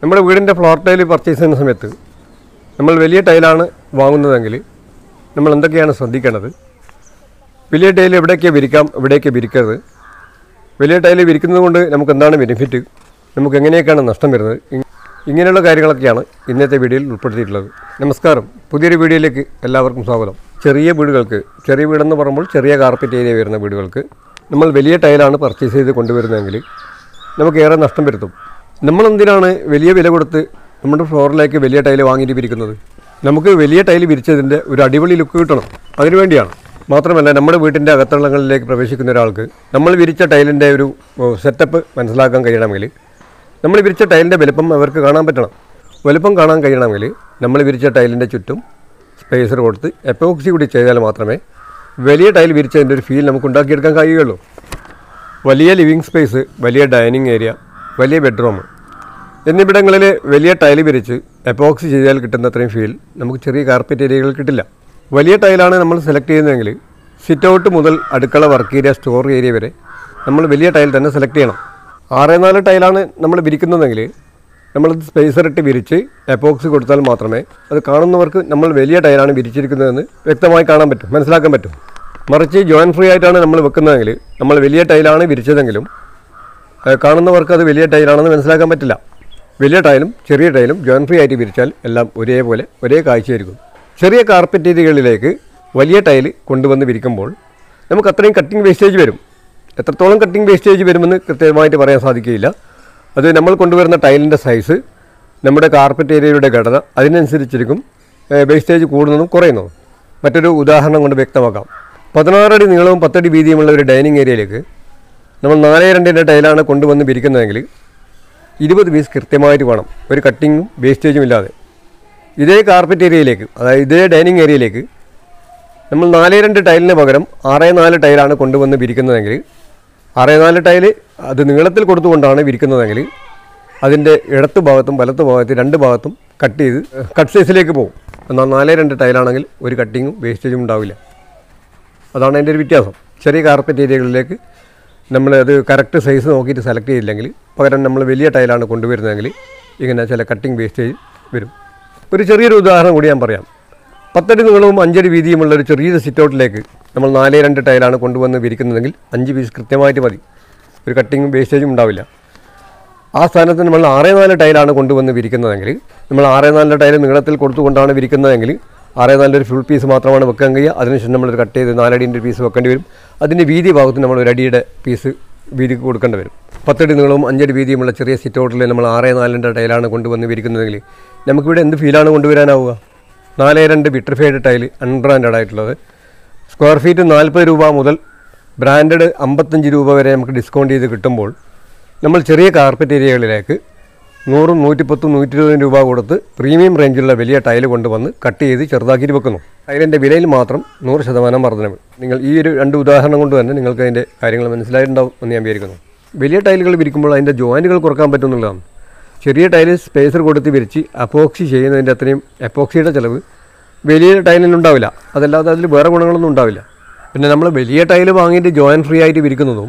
നമ്മുടെ വീടിൻ്റെ floor tile purchase ചെയ്യുന്ന സമയത്ത് നമ്മൾ വലിയ ടൈലാണ് വാങ്ങുന്നതെങ്കിൽ നമ്മൾ എന്തൊക്കെയാണ് ശ്രദ്ധിക്കേണ്ടത് വലിയ ടൈൽ എവിടെയൊക്കെ വിരിക്കാം എവിടെയൊക്കെ വിരിക്കരുത് വലിയ ടൈൽ വിരിക്കുന്നത് കൊണ്ട് നമുക്ക് എന്താണ് ബെനിഫിറ്റ് നമുക്ക് എങ്ങനെയൊക്കെയാണ് നഷ്ടം വരുന്നത് ഇ- ഇങ്ങനെയുള്ള കാര്യങ്ങളൊക്കെയാണ് ഇന്നത്തെ വീഡിയോയിൽ ഉൾപ്പെടുത്തിയിട്ടുള്ളത് നമസ്കാരം പുതിയൊരു വീഡിയോയിലേക്ക് എല്ലാവർക്കും സ്വാഗതം ചെറിയ വീടുകൾക്ക് ചെറിയ വീടെന്ന് പറയുമ്പോൾ ചെറിയ കാർപ്പറ്റ് ഏരിയ വരുന്ന വീടുകൾക്ക് നമ്മൾ വലിയ ടൈലാണ് പർച്ചേസ് ചെയ്ത് കൊണ്ടുവരുന്നതെങ്കിൽ നമുക്ക് ഏറെ നഷ്ടം വരുത്തും നമ്മൾ എന്തിനാണ് വലിയ വില കൊടുത്ത് നമ്മുടെ ഫ്ലോറിലേക്ക് വലിയ ടൈല് വാങ്ങിയിട്ട് വിരിക്കുന്നത് നമുക്ക് വലിയ ടൈല് വിരിച്ചതിൻ്റെ ഒരു അടിപൊളി ലുക്ക് കിട്ടണം അതിനുവേണ്ടിയാണ് മാത്രമല്ല നമ്മുടെ വീട്ടിൻ്റെ അകത്തളങ്ങളിലേക്ക് പ്രവേശിക്കുന്ന ഒരാൾക്ക് നമ്മൾ വിരിച്ച ടൈലിൻ്റെ ഒരു സെറ്റപ്പ് മനസ്സിലാക്കാൻ കഴിയണമെങ്കിൽ നമ്മൾ വിരിച്ച ടൈലിൻ്റെ വലുപ്പം അവർക്ക് കാണാൻ പറ്റണം വലുപ്പം കാണാൻ കഴിയണമെങ്കിൽ നമ്മൾ വിരിച്ച ടൈലിൻ്റെ ചുറ്റും സ്പേസർ കൊടുത്ത് എപ്പോക്സി കൂടി ചെയ്താൽ മാത്രമേ വലിയ ടൈൽ വിരിച്ചതിൻ്റെ ഒരു ഫീൽ നമുക്ക് ഉണ്ടാക്കിയെടുക്കാൻ കഴിയുകയുള്ളൂ വലിയ ലിവിങ് സ്പേസ് വലിയ ഡൈനിങ് ഏരിയ വലിയ ബെഡ്റൂം എന്നിവിടങ്ങളിൽ വലിയ ടൈല് വിരിച്ച് എപ്പോക്സി ചെയ്താൽ കിട്ടുന്ന അത്രയും ഫീൽ നമുക്ക് ചെറിയ കാർപ്പറ്റ് ഏരിയകളിൽ കിട്ടില്ല വലിയ ടൈലാണ് നമ്മൾ സെലക്ട് ചെയ്യുന്നതെങ്കിൽ സിറ്റ് ഔട്ട് മുതൽ അടുക്കള വർക്ക് ഏരിയ സ്റ്റോർ ഏരിയ വരെ നമ്മൾ വലിയ ടൈൽ തന്നെ സെലക്ട് ചെയ്യണം ആറേ നാല് ടൈലാണ് നമ്മൾ വിരിക്കുന്നതെങ്കിൽ നമ്മളത് സ്പേസർ ഇട്ട് വിരിച്ച് എപ്പോക്സി കൊടുത്താൽ മാത്രമേ അത് കാണുന്നവർക്ക് നമ്മൾ വലിയ ടൈലാണ് വിരിച്ചിരിക്കുന്നതെന്ന് വ്യക്തമായി കാണാൻ പറ്റും മനസ്സിലാക്കാൻ പറ്റും മറിച്ച് ജോയിൻ ഫ്രീ ആയിട്ടാണ് നമ്മൾ വെക്കുന്നതെങ്കിൽ നമ്മൾ വലിയ ടൈലാണ് വിരിച്ചതെങ്കിലും ഏഹ് കാണുന്നവർക്ക് അത് വലിയ ടൈലാണെന്ന് മനസ്സിലാക്കാൻ പറ്റില്ല വലിയ ടൈലും ചെറിയ ടൈലും ജോയിൻ ഫ്രീ ആയിട്ട് വിരിച്ചാൽ എല്ലാം ഒരേപോലെ ഒരേ കാഴ്ചയായിരിക്കും ചെറിയ കാർപ്പറ്റ് ഏരിയകളിലേക്ക് വലിയ ടൈല് കൊണ്ടുവന്ന് വിരിക്കുമ്പോൾ നമുക്ക് അത്രയും കട്ടിങ് വേസ്റ്റേജ് വരും എത്രത്തോളം കട്ടിങ് വേസ്റ്റേജ് വരുമെന്ന് കൃത്യമായിട്ട് പറയാൻ സാധിക്കുകയില്ല അത് നമ്മൾ കൊണ്ടുവരുന്ന ടൈലിൻ്റെ സൈസ് നമ്മുടെ കാർപ്പറ്റ് ഏരിയയുടെ ഘടന അതിനനുസരിച്ചിരിക്കും വേസ്റ്റേജ് കൂടുന്നതും കുറയുന്നതും മറ്റൊരു ഉദാഹരണം കൊണ്ട് വ്യക്തമാക്കാം പതിനാറടി നീളവും പത്തടി വീതിയുമുള്ള ഒരു ഡൈനിങ് ഏരിയയിലേക്ക് നമ്മൾ നാല് രണ്ടിൻ്റെ ടൈലാണ് കൊണ്ടുവന്ന് വിരിക്കുന്നതെങ്കിൽ ഇരുപത് പീസ് കൃത്യമായിട്ട് വേണം ഒരു കട്ടിങ്ങും വേസ്റ്റേജും ഇല്ലാതെ ഇതേ കാർപ്പറ്റ് ഏരിയയിലേക്ക് അതായത് ഇതേ ഡൈനിങ് ഏരിയയിലേക്ക് നമ്മൾ നാല് രണ്ട് ടൈലിന് പകരം ആറേ നാല് ടൈലാണ് കൊണ്ടുവന്ന് വിരിക്കുന്നതെങ്കിൽ ആറേ നാല് ടൈല് അത് നീളത്തിൽ കൊടുത്തുകൊണ്ടാണ് വിരിക്കുന്നതെങ്കിൽ അതിൻ്റെ ഇടത്ത് ഭാഗത്തും വലത്ത് ഭാഗത്തും രണ്ട് ഭാഗത്തും കട്ട് ചെയ്ത് കട്ട് സൈസിലേക്ക് പോകും എന്നാൽ നാല് രണ്ട് ടൈലാണെങ്കിൽ ഒരു കട്ടിങ്ങും വേസ്റ്റേജും ഉണ്ടാവില്ല അതാണ് അതിൻ്റെ ഒരു വ്യത്യാസം ചെറിയ കാർപ്പറ്റ് ഏരിയകളിലേക്ക് നമ്മൾ അത് കറക്റ്റ് സൈസ് നോക്കിയിട്ട് സെലക്ട് ചെയ്തില്ലെങ്കിൽ പകരം നമ്മൾ വലിയ ടൈലാണ് കൊണ്ടുവരുന്നതെങ്കിൽ ഇങ്ങനെ ചില കട്ടിങ് വേസ്റ്റേജ് വരും ഒരു ചെറിയൊരു ഉദാഹരണം കൂടി ഞാൻ പറയാം പത്തടി നീളവും അഞ്ചടി വീതിയുമുള്ള ഒരു ചെറിയ സിറ്റൗട്ടിലേക്ക് നമ്മൾ നാല് രണ്ട് ടൈലാണ് കൊണ്ടുവന്ന് വിരിക്കുന്നതെങ്കിൽ അഞ്ച് പീസ് കൃത്യമായിട്ട് മതി ഒരു കട്ടിങ്ങും വേസ്റ്റേജും ഉണ്ടാവില്ല ആ സ്ഥാനത്ത് നമ്മൾ ആറേ നാല് ടൈലാണ് കൊണ്ടുവന്ന് വിരിക്കുന്നതെങ്കിൽ നമ്മൾ ആറേ നാല് ടൈൽ നീളത്തിൽ കൊടുത്തുകൊണ്ടാണ് വിരിക്കുന്നതെങ്കിൽ ആറേ നാലിൻ്റെ ഒരു ഫുൾ പീസ് മാത്രമാണ് വെക്കാൻ കഴിയുക അതിനുശേഷം നമ്മൾ കട്ട് ചെയ്ത് നാലടീൻ്റെ പീസ് വെക്കേണ്ടി വരും അതിൻ്റെ വീതി ഭാഗത്ത് നമ്മൾ ഒരു അടിയുടെ പീസ് വീതിക്ക് കൊടുക്കേണ്ടി വരും പത്തടി നീളവും അഞ്ചടി വീതിയുമുള്ള ചെറിയ സിറ്റ് ഔട്ടിൽ നമ്മൾ ആറേ നാലിൻ്റെ ടൈലാണ് കൊണ്ടുവന്ന് വിരിക്കുന്നതെങ്കിൽ നമുക്കിവിടെ എന്ത് ഫീലാണ് കൊണ്ടുവരാനാവുക നാല് രണ്ട് വിട്രിഫൈഡ് ടൈൽ അൺബ്രാൻഡഡ് ആയിട്ടുള്ളത് സ്ക്വയർ ഫീറ്റ് നാൽപ്പത് രൂപ മുതൽ ബ്രാൻഡഡ് അമ്പത്തഞ്ച് രൂപ വരെ നമുക്ക് ഡിസ്കൗണ്ട് ചെയ്ത് കിട്ടുമ്പോൾ നമ്മൾ ചെറിയ കാർപ്പറ്റ് ഏരിയകളിലേക്ക് നൂറും നൂറ്റിപ്പത്തും നൂറ്റി ഇരുപതും രൂപ കൊടുത്ത് പ്രീമിയം റേഞ്ചിലുള്ള വലിയ ടൈല് കൊണ്ടുവന്ന് കട്ട് ചെയ്ത് ചെറുതാക്കിയിട്ട് വെക്കുന്നു ടൈലിൻ്റെ വിലയിൽ മാത്രം നൂറ് ശതമാനം വർധനവ് നിങ്ങൾ ഈ ഒരു രണ്ട് ഉദാഹരണം കൊണ്ട് തന്നെ നിങ്ങൾക്ക് അതിൻ്റെ കാര്യങ്ങൾ മനസ്സിലായിട്ടുണ്ടാവും എന്ന് ഞാൻ വിചാരിക്കുന്നു വലിയ ടൈലുകൾ വിരിക്കുമ്പോൾ അതിൻ്റെ ജോയിൻറ്റുകൾ കുറക്കാൻ പറ്റുമെന്നുള്ളതാണ് ചെറിയ ടൈല് സ്പേസർ കൊടുത്ത് വിരിച്ച് അപ്പോക്സി ചെയ്യുന്നതിൻ്റെ അത്രയും എപ്പോക്സിയുടെ ചിലവ് വലിയ ടൈലിനുണ്ടാവില്ല അതല്ലാതെ അതിൽ വേറെ ഗുണങ്ങളൊന്നും ഉണ്ടാവില്ല പിന്നെ നമ്മൾ വലിയ ടൈല് വാങ്ങിയിട്ട് ജോയിൻ ഫ്രീ ആയിട്ട് വിരിക്കുന്നതും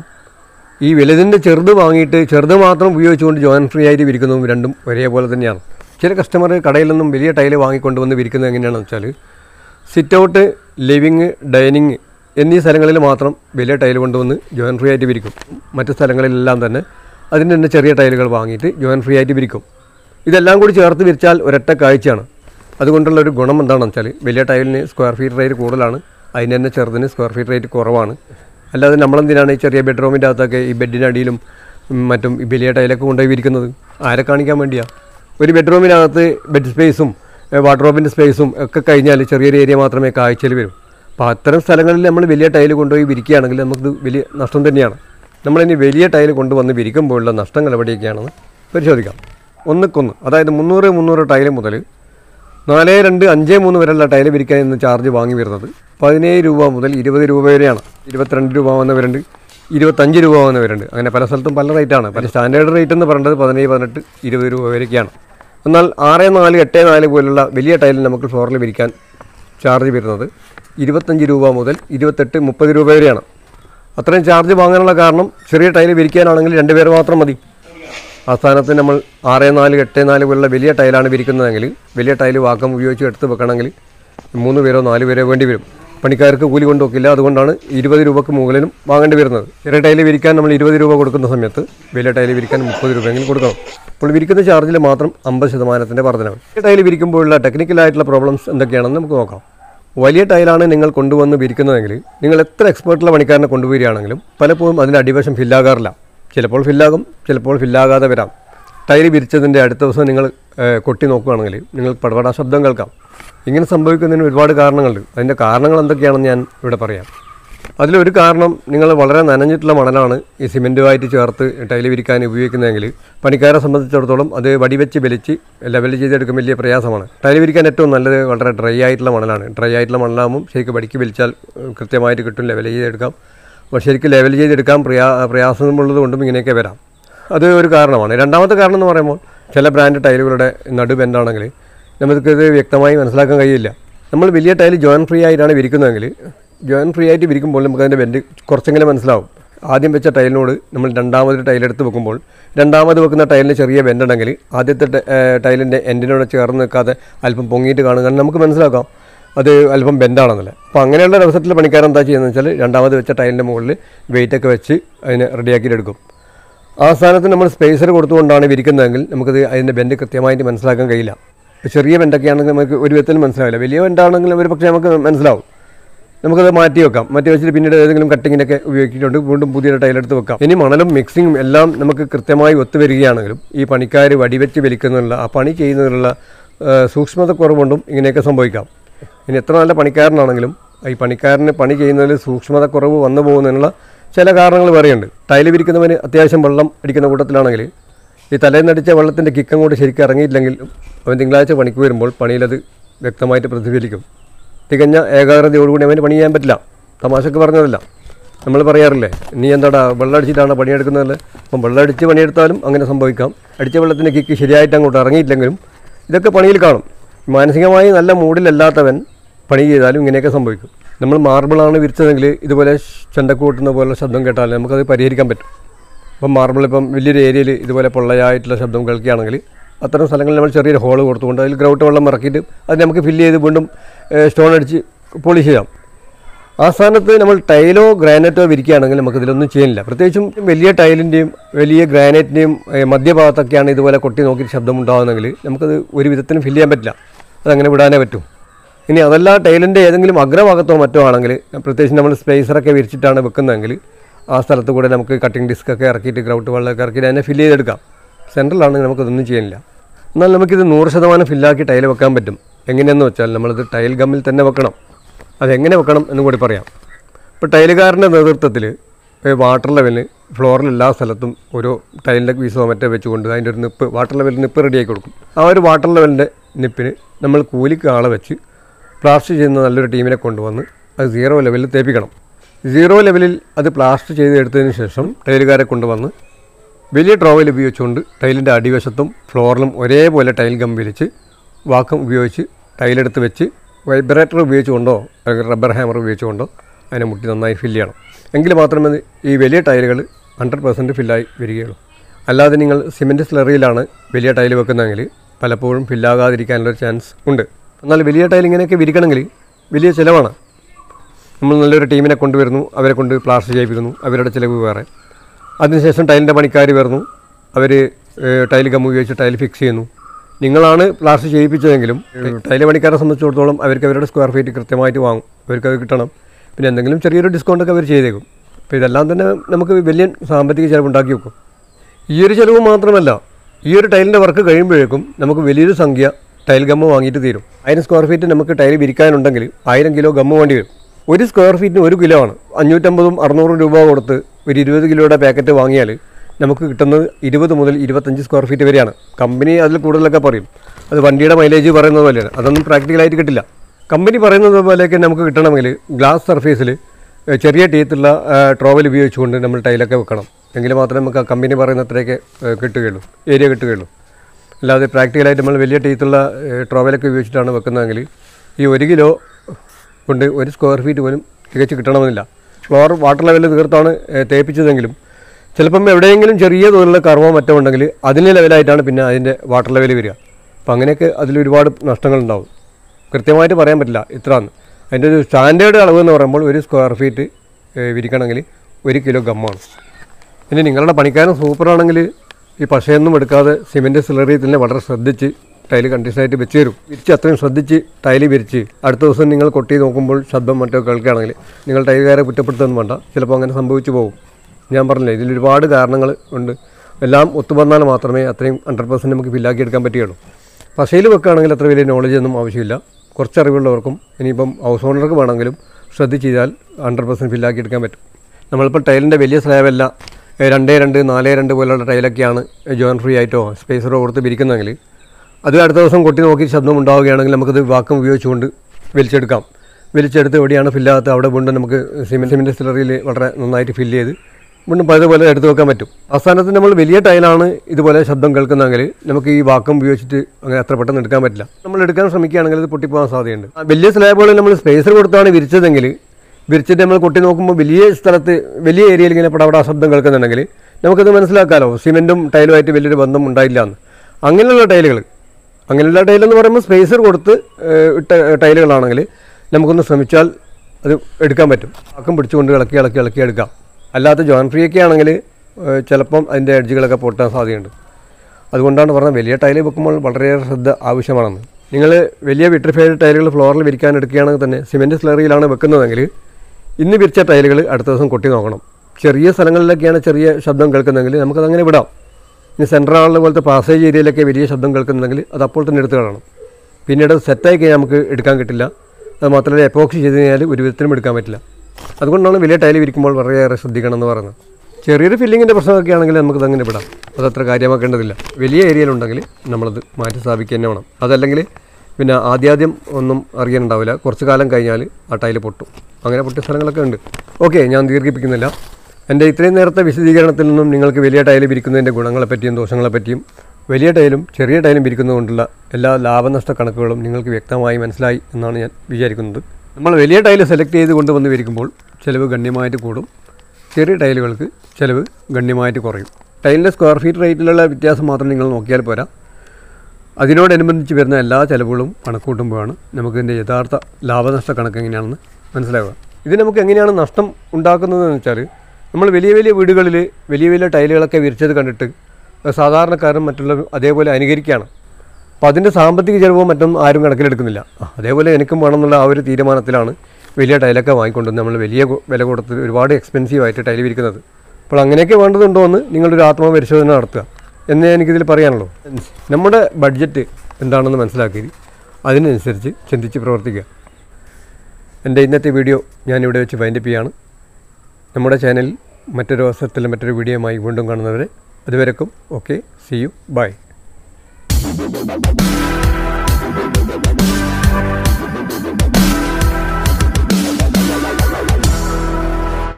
ഈ വലുതിൻ്റെ ചെറുത് വാങ്ങിയിട്ട് ചെറുത് മാത്രം ഉപയോഗിച്ചുകൊണ്ട് ജോയിൻ ഫ്രീ ആയിട്ട് വിരിക്കുന്നതും രണ്ടും ഒരേപോലെ തന്നെയാണ് ചില കസ്റ്റമർ കടയിൽ നിന്നും വലിയ ടൈല് വാങ്ങിക്കൊണ്ടുവന്ന് വിരിക്കുന്നത് എങ്ങനെയാണെന്ന് വെച്ചാൽ സിറ്റ് ഔട്ട് ലിവിങ് ഡൈനിങ് എന്നീ സ്ഥലങ്ങളിൽ മാത്രം വലിയ ടൈൽ കൊണ്ടുവന്ന് ജോയിൻ ഫ്രീ ആയിട്ട് വിരിക്കും മറ്റ് സ്ഥലങ്ങളിലെല്ലാം തന്നെ അതിൻ്റെ തന്നെ ചെറിയ ടൈലുകൾ വാങ്ങിയിട്ട് ജോയിൻ ഫ്രീ ആയിട്ട് വിരിക്കും ഇതെല്ലാം കൂടി ചേർത്ത് വിരിച്ചാൽ ഒരൊറ്റ കാഴ്ചയാണ് അതുകൊണ്ടുള്ള ഒരു ഗുണം എന്താണെന്ന് വെച്ചാൽ വലിയ ടൈലിന് സ്ക്വയർ ഫീറ്റ് റേറ്റ് കൂടുതലാണ് അതിന് തന്നെ ചെറുതിന് സ്ക്വയർ ഫീറ്റ് റേറ്റ് കുറവാണ് അല്ലാതെ നമ്മളെന്തിനാണ് ഈ ചെറിയ ബെഡ്റൂമിൻ്റെ അകത്തൊക്കെ ഈ ബെഡിനടിയിലും ഉം, മറ്റും ഈ വലിയ ടൈലൊക്കെ കൊണ്ടുപോയി വിരിക്കുന്നത് ആരെ കാണിക്കാൻ വേണ്ടിയാണ് ഒരു ബെഡ്റൂമിനകത്ത് ബെഡ് സ്പേസും വാർഡ്രോബിൻ്റെ സ്പേസും ഒക്കെ കഴിഞ്ഞാൽ ചെറിയൊരു ഏരിയ മാത്രമേ കാഴ്ചയിൽ വരും അപ്പോൾ അത്തരം സ്ഥലങ്ങളിൽ നമ്മൾ വലിയ ടൈല് കൊണ്ടുപോയി വിരിക്കുകയാണെങ്കിൽ നമുക്ക് വലിയ നഷ്ടം തന്നെയാണ് നമ്മളിനി വലിയ ടൈല് കൊണ്ടുവന്ന് വിരിക്കുമ്പോഴുള്ള നഷ്ടങ്ങൾ എവിടെയൊക്കെയാണെന്ന് പരിശോധിക്കാം ഒന്നുക്കൊന്ന് അതായത് മുന്നൂറ് മുന്നൂറ് ടൈല് മുതൽ നാല് രണ്ട് അഞ്ച് മൂന്ന് വരെയുള്ള ടൈല് വിരിക്കാൻ ഇന്ന് ചാർജ് വാങ്ങി വരുന്നത് പതിനേഴ് രൂപ മുതൽ ഇരുപത് രൂപ വരെയാണ് ഇരുപത്തിരണ്ട് രൂപ വന്നവരുണ്ട് ഇരുപത്തഞ്ച് രൂപ വന്നവരുണ്ട് അങ്ങനെ പല സ്ഥലത്തും പല റേറ്റാണ് പല സ്റ്റാൻഡേർഡ് റേറ്റ് എന്ന് പറയുന്നത് പതിനേഴ് പതിനെട്ട് ഇരുപത് രൂപ വരെയൊക്കെയാണ് എന്നാൽ ആറ് നാല് എട്ട് നാല് പോലുള്ള വലിയ ടൈലിൽ നമുക്ക് ഫ്ലോറിൽ വിരിക്കാൻ ചാർജ് വരുന്നത് ഇരുപത്തഞ്ച് രൂപ മുതൽ ഇരുപത്തെട്ട് മുപ്പത് രൂപ വരെയാണ് അത്രയും ചാർജ് വാങ്ങാനുള്ള കാരണം ചെറിയ ടൈല് വിരിക്കാനാണെങ്കിൽ രണ്ട് പേര് മാത്രം മതി ആ സ്ഥാനത്ത് നമ്മൾ ആറ് നാല് എട്ട് നാല് പോലുള്ള വലിയ ടൈലാണ് വിരിക്കുന്നതെങ്കിൽ വലിയ ടൈല് വാക്കം ഉപയോഗിച്ച് എടുത്ത് വെക്കണമെങ്കിൽ മൂന്ന് പേരോ നാല് പേരോ വേണ്ടി വരും പണിക്കാർക്ക് കൂലി കൊണ്ട് വെക്കില്ല അതുകൊണ്ടാണ് ഇരുപത് രൂപക്ക് മുകളിലും വാങ്ങേണ്ടി വരുന്നത് ചെറിയ ടൈല് വിരിക്കാൻ നമ്മൾ ഇരുപത് രൂപ കൊടുക്കുന്ന സമയത്ത് വലിയ ടൈല് വിരിക്കാൻ മുപ്പത് രൂപയെങ്കിലും കൊടുക്കണം അപ്പോൾ വിരിക്കുന്ന ചാർജിൽ മാത്രം അമ്പത് ശതമാനത്തിൻ്റെ വർധനവ് ഈ ടൈല് വിരിക്കുമ്പോഴുള്ള ടെക്നിക്കലായിട്ടുള്ള പ്രോബ്ലംസ് എന്തൊക്കെയാണെന്ന് നമുക്ക് നോക്കാം വലിയ ടൈലാണ് നിങ്ങൾ കൊണ്ടുവന്ന് വിരിക്കുന്നതെങ്കിൽ നിങ്ങൾ എത്ര എക്സ്പേർട്ടുള്ള പണിക്കാരനെ കൊണ്ടുവരികയാണെങ്കിലും പലപ്പോഴും അതിൻ്റെ അടിവശം ഫില്ലാകാറില്ല ചിലപ്പോൾ ഫില്ലാകും ചിലപ്പോൾ ഫില്ലാകാതെ വരാം ടൈല് വിരിച്ചതിൻ്റെ അടുത്ത ദിവസം നിങ്ങൾ ഏഹ്, കൊട്ടി നോക്കുകയാണെങ്കിൽ നിങ്ങൾ പടപട ശബ്ദം കേൾക്കാം ഇങ്ങനെ സംഭവിക്കുന്നതിന് ഒരുപാട് കാരണങ്ങളുണ്ട് അതിൻ്റെ കാരണങ്ങൾ എന്തൊക്കെയാണെന്ന് ഞാൻ ഇവിടെ പറയാം അതിലൊരു കാരണം നിങ്ങൾ വളരെ നനഞ്ഞിട്ടുള്ള മണലാണ് ഈ സിമെൻറ്റുമായിട്ട് ചേർത്ത് ടൈല് വിരിക്കാൻ ഉപയോഗിക്കുന്നതെങ്കിൽ പണിക്കാരെ സംബന്ധിച്ചിടത്തോളം അത് വടിവെച്ച് വലിച്ച് ലെവൽ ചെയ്തെടുക്കാൻ വലിയ പ്രയാസമാണ് ടൈല് വിരിക്കാൻ ഏറ്റവും നല്ലത് വളരെ ഡ്രൈ ആയിട്ടുള്ള മണലാണ് ഡ്രൈ ആയിട്ടുള്ള മണലാകുമ്പോൾ ശരിക്കും വടിക്ക് വലിച്ചാൽ ഏഹ്, കൃത്യമായിട്ട് കിട്ടും ലെവൽ ചെയ്തെടുക്കാം അപ്പോൾ ശരിക്കും ലെവൽ ചെയ്തെടുക്കാൻ പ്രയാ പ്രയാസമുള്ളത് കൊണ്ടും ഇങ്ങനെയൊക്കെ വരാം അത് ഒരു കാരണമാണ് രണ്ടാമത്തെ കാരണം എന്ന് പറയുമ്പോൾ ചില ബ്രാൻഡ് ടൈലുകളുടെ നടു ബെൻഡാണെങ്കിൽ നമുക്കിത് വ്യക്തമായി മനസ്സിലാക്കാൻ കഴിയില്ല നമ്മൾ വലിയ ടൈൽ ജോയിൻ ഫ്രീ ആയിട്ടാണ് വിരിക്കുന്നതെങ്കിൽ ജോയിൻ ഫ്രീ ആയിട്ട് വിരിക്കുമ്പോൾ നമുക്ക് അതിൻ്റെ ബെൻഡ് കുറച്ചെങ്കിലും മനസ്സിലാവും ആദ്യം വെച്ച ടൈലിനോട് നമ്മൾ രണ്ടാമത് ടൈലെടുത്ത് വെക്കുമ്പോൾ രണ്ടാമത് വെക്കുന്ന ടൈലിന് ചെറിയ ബെൻഡ് ഉണ്ടെങ്കിൽ ആദ്യത്തെ ട- ഏഹ് ടൈലിൻ്റെ എൻഡിനോട് ചേർന്ന് നിൽക്കാതെ അല്പം പൊങ്ങിയിട്ട് കാണുക നമുക്ക് മനസ്സിലാക്കാം അത് അല്പം ബെൻഡാണെന്നല്ലേ അപ്പോൾ അങ്ങനെയുള്ള ഒരു അവസരത്തിൽ പണിക്കാരൻ എന്താ ചെയ്യുന്നത് വെച്ചാൽ രണ്ടാമത് വെച്ച ടൈലിൻ്റെ മുകളിൽ വെയിറ്റ് ഒക്കെ വെച്ച് അതിനെ റെഡിയാക്കിയിട്ട് എടുക്കും ആ സ്ഥാനത്ത് നമ്മൾ സ്പേസർ കൊടുത്തുകൊണ്ടാണ് വിരിക്കുന്നതെങ്കിൽ നമുക്കത് അതിൻ്റെ ബെൻഡ് കൃത്യമായിട്ട് മനസ്സിലാക്കാൻ കഴിയില്ല ഇപ്പോൾ ചെറിയ ബെൻഡൊക്കെയാണെങ്കിൽ നമുക്ക് ഒരു വിധത്തിലും മനസ്സിലാവില്ല വലിയ ബെൻഡാണെങ്കിൽ ഒരു പക്ഷേ നമുക്ക് മനസ്സിലാവും നമുക്കത് മാറ്റി വെക്കാം മാറ്റി വെച്ചിട്ട് പിന്നീട് ഏതെങ്കിലും കട്ടിങ്ങിനൊക്കെ ഉപയോഗിച്ചിട്ടുണ്ട് വീണ്ടും പുതിയൊരു ടൈലെടുത്ത് വെക്കാം ഇനി മണലും മിക്സിങ്ങും എല്ലാം നമുക്ക് കൃത്യമായി ഒത്തുവരികയാണെങ്കിലും ഈ പണിക്കാർ വടിവെച്ച് വലിക്കുന്നതിനുള്ള ആ പണി ചെയ്യുന്നതിനുള്ള ആ, സൂക്ഷ്മത കുറവുകൊണ്ടും ഇങ്ങനെയൊക്കെ സംഭവിക്കാം ഇനി എത്ര നല്ല പണിക്കാരനാണെങ്കിലും ഈ പണിക്കാരന് പണി ചെയ്യുന്നതിൽ സൂക്ഷ്മത കുറവ് വന്നു പോകുന്നതിനുള്ള ചില കാരണങ്ങൾ വേറെയുണ്ട് ടൈല് വിരിക്കുന്നവന് അത്യാവശ്യം വെള്ളം അടിക്കുന്ന കൂട്ടത്തിലാണെങ്കിൽ ഈ തലേന്നടിച്ച വെള്ളത്തിൻ്റെ കിക്കം കൊണ്ട് ശരിക്കും ഇറങ്ങിയില്ലെങ്കിൽ അവൻ തിങ്കളാഴ്ച പണിക്ക് വരുമ്പോൾ പണിയിലത് വ്യക്തമായിട്ട് പ്രതിഫലിക്കും തികഞ്ഞ ഏകാഗ്രതയോടുകൂടി അവന് പണി ചെയ്യാൻ പറ്റില്ല തമാശക്ക് പറഞ്ഞതല്ല നമ്മൾ പറയാറില്ലേ നീ എന്താടാ വെള്ളം അടിച്ചിട്ടാണ് പണിയെടുക്കുന്നത് അപ്പം വെള്ളം അടിച്ച് പണിയെടുത്താലും അങ്ങനെ സംഭവിക്കാം അടിച്ച വെള്ളത്തിൻ്റെ കിക്ക് ശരിയായിട്ട് അങ്ങോട്ട് ഇറങ്ങിയില്ലെങ്കിലും ഇതൊക്കെ പണിയിൽ കാണും മാനസികമായി നല്ല മൂഡിലല്ലാത്തവൻ പണി ചെയ്താലും ഇങ്ങനെയൊക്കെ സംഭവിക്കും നമ്മൾ മാർബിളാണ് വിരിച്ചതെങ്കിൽ ഇതുപോലെ ചെണ്ടക്കൂട്ടുന്ന പോലെ ശബ്ദം കേട്ടാൽ നമുക്കത് പരിഹരിക്കാൻ പറ്റും ഇപ്പം മാർബിൾ ഇപ്പം വലിയൊരു ഏരിയയിൽ ഇതുപോലെ പൊള്ളയായിട്ടുള്ള ശബ്ദം കേൾക്കുകയാണെങ്കിൽ അത്തരം സ്ഥലങ്ങളിൽ നമ്മൾ ചെറിയൊരു ഹോൾ കൊടുത്തുകൊണ്ട് അതിൽ ഗ്രൗട്ട് വെള്ളം ഇറക്കിയിട്ട് അത് നമുക്ക് ഫില്ല് ചെയ്ത് വീണ്ടും സ്റ്റോൺ അടിച്ച് പോളിഷ് ചെയ്യാം ആ സ്ഥാനത്ത് നമ്മൾ ടൈലോ ഗ്രാനൈറ്റോ വിരിക്കുകയാണെങ്കിൽ നമുക്ക് ഇതിലൊന്നും ചെയ്യാനില്ല പ്രത്യേകിച്ചും വലിയ ടൈലിൻ്റെയും വലിയ ഗ്രാനൈറ്റിൻ്റെയും മധ്യഭാഗത്തൊക്കെയാണ് ഇതുപോലെ കൊട്ടി നോക്കി ശബ്ദം ഉണ്ടാകുന്നെങ്കിൽ നമുക്കത് ഒരു വിധത്തിനും ഫില്ല് ചെയ്യാൻ പറ്റില്ല അതങ്ങനെ വിടാനേ പറ്റൂ ഇനി അതല്ല ടൈലിൻ്റെ ഏതെങ്കിലും അഗ്രഭാഗത്തോ മറ്റോ ആണെങ്കിൽ പ്രത്യേകിച്ച് നമ്മൾ സ്പേസറൊക്കെ വിരിച്ചിട്ടാണ് വെക്കുന്നതെങ്കിൽ ആ സ്ഥലത്ത് കൂടെ നമുക്ക് കട്ടിംഗ് ഡിസ്ക് ഒക്കെ ഇറക്കിയിട്ട് ഗ്രൗട്ട് വെള്ളമൊക്കെ ഇറക്കിയിട്ട് അതിനെ ഫില്ല് ചെയ്തെടുക്കാം സെൻട്രലാണെങ്കിൽ നമുക്കതൊന്നും ചെയ്യാനില്ല എന്നാൽ നമുക്കിത് നൂറ് ശതമാനം ഫില്ലാക്കി ടൈൽ വെക്കാൻ പറ്റും എങ്ങനെയെന്ന് വെച്ചാൽ നമ്മളത് ടൈൽ ഗമ്മിൽ തന്നെ വെക്കണം അതെങ്ങനെ വെക്കണം എന്ന് കൂടി പറയാം ഇപ്പോൾ ടൈലുകാരൻ്റെ നേതൃത്വത്തിൽ വാട്ടർ ലെവലിന് ഫ്ലോറിൽ എല്ലാ സ്ഥലത്തും ഓരോ ടൈലിൻ്റെ പീസോ മറ്റോ വെച്ചുകൊണ്ട് അതിൻ്റെ ഒരു നിപ്പ് വാട്ടർ ലെവലിൽ നിപ്പ് റെഡിയാക്കി കൊടുക്കും ആ ഒരു വാട്ടർ ലെവലിൻ്റെ നിപ്പിന് നമ്മൾ കൂലിക്ക് ആളെ വെച്ച് പ്ലാസ്റ്റർ ചെയ്യുന്ന നല്ലൊരു ടീമിനെ കൊണ്ടുവന്ന് അത് സീറോ ലെവലിൽ തേപ്പിക്കണം സീറോ ലെവലിൽ അത് പ്ലാസ്റ്റർ ചെയ്ത് എടുത്തതിന് ശേഷം ടൈലുകാരെ കൊണ്ടുവന്ന് വലിയ ട്രോവൽ ഉപയോഗിച്ചുകൊണ്ട് ടൈലിൻ്റെ അടിവശത്തും ഫ്ലോറിലും ഒരേപോലെ ടൈൽ ഗം വലിച്ച് വാക്കം ഉപയോഗിച്ച് ടൈലെടുത്ത് വെച്ച് വൈബ്രേറ്റർ ഉപയോഗിച്ചുകൊണ്ടോ അല്ലെങ്കിൽ റബ്ബർ ഹാമർ ഉപയോഗിച്ചുകൊണ്ടോ അതിനെ മുട്ടി നന്നായി ഫില്ല് ചെയ്യണം എങ്കിൽ മാത്രമേ ഇത് ഈ വലിയ ടൈലുകൾ ഹൺഡ്രഡ് പെർസെൻറ്റ് ഫില്ലായി വരികയുള്ളൂ അല്ലാതെ നിങ്ങൾ സിമെൻറ്റ് സ്ലറിയിലാണ് വലിയ ടൈൽ വെക്കുന്നതെങ്കിൽ പലപ്പോഴും ഫില്ലാകാതിരിക്കാനുള്ളൊരു ചാൻസ് ഉണ്ട് എന്നാൽ വലിയ ടൈൽ ഇങ്ങനെയൊക്കെ വിരിക്കണമെങ്കിൽ വലിയ ചിലവാണ് നമ്മൾ നല്ലൊരു ടീമിനെ കൊണ്ടുവരുന്നു അവരെ കൊണ്ട് പ്ലാസ്റ്റർ ചെയ്യിപ്പിക്കുന്നു അവരുടെ ചിലവ് വേറെ അതിനുശേഷം ടൈലിൻ്റെ പണിക്കാർ വരുന്നു അവർ ടൈൽ ഗം ഉപയോഗിച്ച് ടൈൽ ഫിക്സ് ചെയ്യുന്നു നിങ്ങളാണ് പ്ലാസ്റ്റർ ചെയ്യിപ്പിച്ചതെങ്കിലും ടൈല് പണിക്കാരെ സംബന്ധിച്ചിടത്തോളം അവർക്ക് അവരുടെ സ്ക്വയർ ഫീറ്റ് കൃത്യമായിട്ട് വാങ്ങും അവർക്ക് അത് കിട്ടണം പിന്നെ എന്തെങ്കിലും ചെറിയൊരു ഡിസ്കൗണ്ടൊക്കെ അവർ ചെയ്തേക്കും അപ്പോൾ ഇതെല്ലാം തന്നെ നമുക്ക് വലിയ സാമ്പത്തിക ചിലവ് ഉണ്ടാക്കി വെക്കും ഈ ഒരു ചിലവ് മാത്രമല്ല ഈ ഒരു ടൈലിൻ്റെ വർക്ക് കഴിയുമ്പോഴേക്കും നമുക്ക് വലിയൊരു സംഖ്യ ടൈൽ ഗമ്മ് വാങ്ങിയിട്ട് തീരും ആയിരം സ്ക്വയർ ഫീറ്റ് നമുക്ക് ടൈൽ വിരിക്കാനുണ്ടെങ്കിൽ ആയിരം കിലോ ഗമ്മ് വേണ്ടി വരും ഒരു സ്ക്വയർ ഫീറ്റിന് ഒരു കിലോ ആണ് അഞ്ഞൂറ്റമ്പതും അറുന്നൂറും രൂപ കൊടുത്ത് ഒരു ഇരുപത് കിലോയുടെ പാക്കറ്റ് വാങ്ങിയാൽ നമുക്ക് കിട്ടുന്നത് ഇരുപത് മുതൽ ഇരുപത്തഞ്ച് സ്ക്വയർ ഫീറ്റ് വരെയാണ് കമ്പനി അതിൽ കൂടുതലൊക്കെ പറയും അത് വണ്ടിയുടെ മൈലേജ് പറയുന്നത് പോലെയാണ് അതൊന്നും പ്രാക്ടിക്കലായിട്ട് കിട്ടില്ല കമ്പനി പറയുന്നത് പോലെയൊക്കെ നമുക്ക് കിട്ടണമെങ്കിൽ ഗ്ലാസ് സർഫേസിൽ ചെറിയ ടീത്തുള്ള ട്രോവൽ ഉപയോഗിച്ചുകൊണ്ട് നമ്മൾ ടൈലൊക്കെ വെക്കണം എങ്കിൽ മാത്രമേ നമുക്ക് ആ കമ്പനി പറയുന്ന അത്രയൊക്കെ ഏഹ്, കിട്ടുകയുള്ളൂ ഏരിയ കിട്ടുകയുള്ളൂ അല്ലാതെ പ്രാക്ടിക്കലായിട്ട് നമ്മൾ വലിയ ടീത്തുള്ള ട്രോവലൊക്കെ ഉപയോഗിച്ചിട്ടാണ് വെക്കുന്നതെങ്കിൽ ഈ ഒരു കിലോ കൊണ്ട് ഒരു സ്ക്വയർ ഫീറ്റ് പോലും തികച്ച് കിട്ടണമെന്നില്ല ഫ്ലോർ വാട്ടർ ലെവലിൽ തീർത്താണ് ഏഹ്, തേപ്പിച്ചതെങ്കിലും ചിലപ്പം എവിടെയെങ്കിലും ചെറിയ തോതിലുള്ള കർമ്മോ മറ്റോ ഉണ്ടെങ്കിൽ അതിന് ലെവലായിട്ടാണ് പിന്നെ അതിൻ്റെ വാട്ടർ ലെവൽ വരിക അപ്പോൾ അങ്ങനെയൊക്കെ അതിൽ ഒരുപാട് നഷ്ടങ്ങളുണ്ടാവും കൃത്യമായിട്ട് പറയാൻ പറ്റില്ല ഇത്രയാണ് അതിൻ്റെ ഒരു സ്റ്റാൻഡേർഡ് അളവ് എന്ന് പറയുമ്പോൾ ഒരു സ്ക്വയർ ഫീറ്റ് ഏഹ്, വിരിക്കണമെങ്കിൽ ഒരു കിലോ ഗമ്മാണ് ഇനി നിങ്ങളുടെ പണിക്കാരൻ സൂപ്പറാണെങ്കിൽ ഈ പശയൊന്നും എടുക്കാതെ സിമെൻറ്റ് സിലറി തന്നെ വളരെ ശ്രദ്ധിച്ച് ടൈല് കണ്ടീഷൻ ആയിട്ട് വെച്ച് തരും വിരിച്ച് അത്രയും ശ്രദ്ധിച്ച് ടൈല് വിരിച്ച് അടുത്ത ദിവസം നിങ്ങൾ കൊട്ടി നോക്കുമ്പോൾ ശബ്ദം മറ്റോ കേൾക്കുകയാണെങ്കിൽ നിങ്ങൾ ടൈലുകാരെ കുറ്റപ്പെടുത്തൊന്നും വേണ്ട ചിലപ്പോൾ അങ്ങനെ സംഭവിച്ചു പോകും ഞാൻ പറഞ്ഞില്ലേ ഇതിൽ ഒരുപാട് കാരണങ്ങൾ ഉണ്ട് എല്ലാം ഒത്തുവന്നാൽ മാത്രമേ അത്രയും ഹൺഡ്രഡ് പെർസെൻറ്റ് നമുക്ക് ഫില്ലാക്കി എടുക്കാൻ പറ്റുകയുള്ളൂ പശയിൽ വെക്കുകയാണെങ്കിൽ അത്ര വലിയ നോളജ് ഒന്നും ആവശ്യമില്ല കുറച്ച് അറിവുള്ളവർക്കും ഇനിയിപ്പം ഹൗസ് ഓണർക്ക് വേണമെങ്കിലും ശ്രദ്ധിച്ച് ചെയ്താൽ ഹൺഡ്രഡ് പെർസെൻറ്റ് ഫില്ലാക്കി എടുക്കാൻ പറ്റും നമ്മളിപ്പോൾ ടൈലിൻ്റെ വലിയ സ്ലാബല്ല ഏ, രണ്ടേ രണ്ട് നാലേ രണ്ട് പോലുള്ള ടൈലൊക്കെയാണ് ജോയിൻ ഫ്രീ ആയിട്ടോ സ്പേസറോ കൊടുത്ത് വിരിക്കുന്നതെങ്കിൽ അത് അടുത്ത ദിവസം കൊട്ടി നോക്കി ശബ്ദം ഉണ്ടാവുകയാണെങ്കിൽ നമുക്കത് വാക്കം ഉപയോഗിച്ചുകൊണ്ട് വലിച്ചെടുക്കാം വലിച്ചെടുത്ത് എവിടെയാണ് ഫില്ലാകാത്ത അവിടെ വീണ്ടും നമുക്ക് സിമെൻറ്റ് സിമെൻറ്റ് സിലറിയിൽ വളരെ നന്നായിട്ട് ഫില്ല് ചെയ്ത് വീണ്ടും പഴയതുപോലെ എടുത്തു വെക്കാൻ പറ്റും അവസാനത്തിൽ നമ്മൾ വലിയ ടൈലാണ് ഇതുപോലെ ശബ്ദം കേൾക്കുന്നതെങ്കിൽ നമുക്ക് ഈ വാക്കം ഉപയോഗിച്ചിട്ട് അങ്ങനെ അത്ര പെട്ടെന്ന് എടുക്കാൻ പറ്റില്ല നമ്മൾ എടുക്കാൻ ശ്രമിക്കുകയാണെങ്കിൽ ഇത് പൊട്ടിപ്പോകാൻ സാധ്യതയുണ്ട് ആ വലിയ സ്ലാബുകളിൽ നമ്മൾ സ്പേസർ കൊടുത്താണ് വിരിച്ചതെങ്കിൽ വിരിച്ചിട്ട് നമ്മൾ കൊട്ടി നോക്കുമ്പോൾ വലിയ സ്ഥലത്ത് വലിയ ഏരിയയിൽ ഇങ്ങനെ പടപടാ ശബ്ദം കേൾക്കുന്നുണ്ടെങ്കിൽ നമുക്കത് മനസ്സിലാക്കാമല്ലോ സിമെൻറ്റും ടൈലുമായിട്ട് വലിയൊരു ബന്ധം ഉണ്ടായില്ല എന്ന് അങ്ങനെയുള്ള ടൈലുകൾ അങ്ങനെയുള്ള ടൈലെന്ന് പറയുമ്പോൾ സ്പേസർ കൊടുത്ത് ഏഹ്, ഇട്ട ടൈലുകളാണെങ്കിൽ നമുക്കൊന്ന് ശ്രമിച്ചാൽ അത് എടുക്കാൻ പറ്റും അക്കം പിടിച്ചുകൊണ്ട് ഇളക്കി ഇളക്കി ഇളക്കി എടുക്കാം അല്ലാത്ത ജോയിൻ ഫ്രീ ഒക്കെ ആണെങ്കിൽ ഏഹ്, ചിലപ്പം അതിൻ്റെ എഡ്ജുകളൊക്കെ പൊട്ടാൻ സാധ്യതയുണ്ട് അതുകൊണ്ടാണ് പറഞ്ഞത് വലിയ ടൈല് വെക്കുമ്പോൾ വളരെയേറെ ശ്രദ്ധ ആവശ്യമാണെന്ന് നിങ്ങൾ വലിയ വിട്രിഫൈഡ് ടൈലുകൾ ഫ്ലോറിൽ വിരിക്കാൻ എടുക്കുകയാണെങ്കിൽ തന്നെ സിമെൻറ്റ് സ്ലറിയിലാണ് വെക്കുന്നതെങ്കിൽ ഇന്ന് വിരിച്ച ടൈലുകൾ അടുത്ത ദിവസം കൊട്ടി നോക്കണം ചെറിയ സ്ഥലങ്ങളിലൊക്കെയാണ് ചെറിയ ശബ്ദം കേൾക്കുന്നതെങ്കിൽ നമുക്കതങ്ങനെ വിടാം ഇനി സെൻട്രൽ ആളുടെ പോലത്തെ പാസേജ് ഏരിയയിലൊക്കെ വലിയ ശബ്ദം കേൾക്കുന്നുണ്ടെങ്കിൽ അത് അപ്പോൾ തന്നെ എടുത്ത് കളയണം പിന്നീട് സെറ്റായി കഴിഞ്ഞാൽ നമുക്ക് എടുക്കാൻ കിട്ടില്ല അത് മാത്രമല്ല എപ്പോക്സി ചെയ്ത് കഴിഞ്ഞാൽ ഒരു വിധത്തിലും എടുക്കാൻ പറ്റില്ല അതുകൊണ്ടാണ് വലിയ ടൈല് വിരിക്കുമ്പോൾ വളരെയേറെ ശ്രദ്ധിക്കണം എന്ന് പറയുന്നത് ചെറിയൊരു ഫില്ലിങ്ങിൻ്റെ പ്രശ്നമൊക്കെ ആണെങ്കിൽ നമുക്കത് അങ്ങനെ വിടാം അതത്ര കാര്യമാക്കേണ്ടതില്ല വലിയ ഏരിയയിലുണ്ടെങ്കിൽ നമ്മളത് മാറ്റി സ്ഥാപിക്കുക തന്നെ വേണം അതല്ലെങ്കിൽ പിന്നെ ആദ്യാദ്യം ഒന്നും അറിയാനുണ്ടാവില്ല കുറച്ച് കാലം കഴിഞ്ഞാൽ ആ ടൈല് പൊട്ടും അങ്ങനെ പൊട്ടിയ സ്ഥലങ്ങളൊക്കെ ഉണ്ട് ഓക്കെ ഞാൻ ദീർഘിപ്പിക്കുന്നില്ല എൻ്റെ ഇത്രയും നേരത്തെ വിശദീകരണത്തിൽ നിന്നും നിങ്ങൾക്ക് വലിയ ടൈല് വിരിക്കുന്നതിൻ്റെ ഗുണങ്ങളെപ്പറ്റിയും ദോഷങ്ങളെപ്പറ്റിയും വലിയ ടൈലും ചെറിയ ടൈലും വിരിക്കുന്നതുകൊണ്ടുള്ള എല്ലാ ലാഭനഷ്ട കണക്കുകളും നിങ്ങൾക്ക് വ്യക്തമായി മനസ്സിലായി എന്നാണ് ഞാൻ വിചാരിക്കുന്നത് നമ്മൾ വലിയ ടൈല് സെലക്ട് ചെയ്ത് കൊണ്ടുവന്ന് വിരിക്കുമ്പോൾ ചിലവ് ഗണ്യമായിട്ട് കൂടും ചെറിയ ടൈലുകൾക്ക് ചിലവ് ഗണ്യമായിട്ട് കുറയും ടൈലിൻ്റെ സ്ക്വയർ ഫീറ്റ് റേറ്റിലുള്ള വ്യത്യാസം മാത്രം നിങ്ങൾ നോക്കിയാൽ പോരാ അതിനോടനുബന്ധിച്ച് വരുന്ന എല്ലാ ചിലവുകളും കണക്കൂട്ടുമ്പോഴാണ് നമുക്ക് ഇതിൻ്റെ യഥാർത്ഥ ലാഭനഷ്ട കണക്ക് എങ്ങനെയാണെന്ന് മനസ്സിലാവുക ഇത് നമുക്ക് എങ്ങനെയാണ് നഷ്ടം ഉണ്ടാക്കുന്നതെന്ന് വെച്ചാൽ നമ്മൾ വലിയ വലിയ വീടുകളിൽ വലിയ വലിയ ടൈലുകളൊക്കെ വിരിച്ചത് കണ്ടിട്ട് സാധാരണക്കാരൻ മറ്റുള്ള അതേപോലെ അനുകരിക്കുകയാണ് അപ്പോൾ അതിൻ്റെ സാമ്പത്തിക ചിലവോ മറ്റും ആരും കണക്കിലെടുക്കുന്നില്ല ആ, അതേപോലെ എനിക്കും വേണമെന്നുള്ള ആ ഒരു തീരുമാനത്തിലാണ് വലിയ ടൈലൊക്കെ വാങ്ങിക്കൊണ്ട് നമ്മൾ വലിയ കൊ- വില കൊടുത്ത് ഒരുപാട് എക്സ്പെൻസീവ് ആയിട്ട് ടൈൽ വിരിക്കുന്നത് അപ്പോൾ അങ്ങനെയൊക്കെ വേണ്ടതുണ്ടോ എന്ന് നിങ്ങളൊരു ആത്മപരിശോധന നടത്തുക എന്നേ എനിക്കിതിൽ പറയാനുള്ളൂ നമ്മുടെ ബഡ്ജറ്റ് എന്താണെന്ന് മനസ്സിലാക്കി അതിനനുസരിച്ച് ചിന്തിച്ച് പ്രവർത്തിക്കുക എൻ്റെ ഇന്നത്തെ വീഡിയോ ഞാനിവിടെ വെച്ച് വൈൻഡപ്പ് ചെയ്യാണ് നമ്മുടെ ചാനലിൽ മറ്റൊരു അവസരത്തിൽ മറ്റൊരു വീഡിയോയുമായി വീണ്ടും കാണുന്നവരെ അതുവരെക്കും ഓക്കെ സി യു ബൈ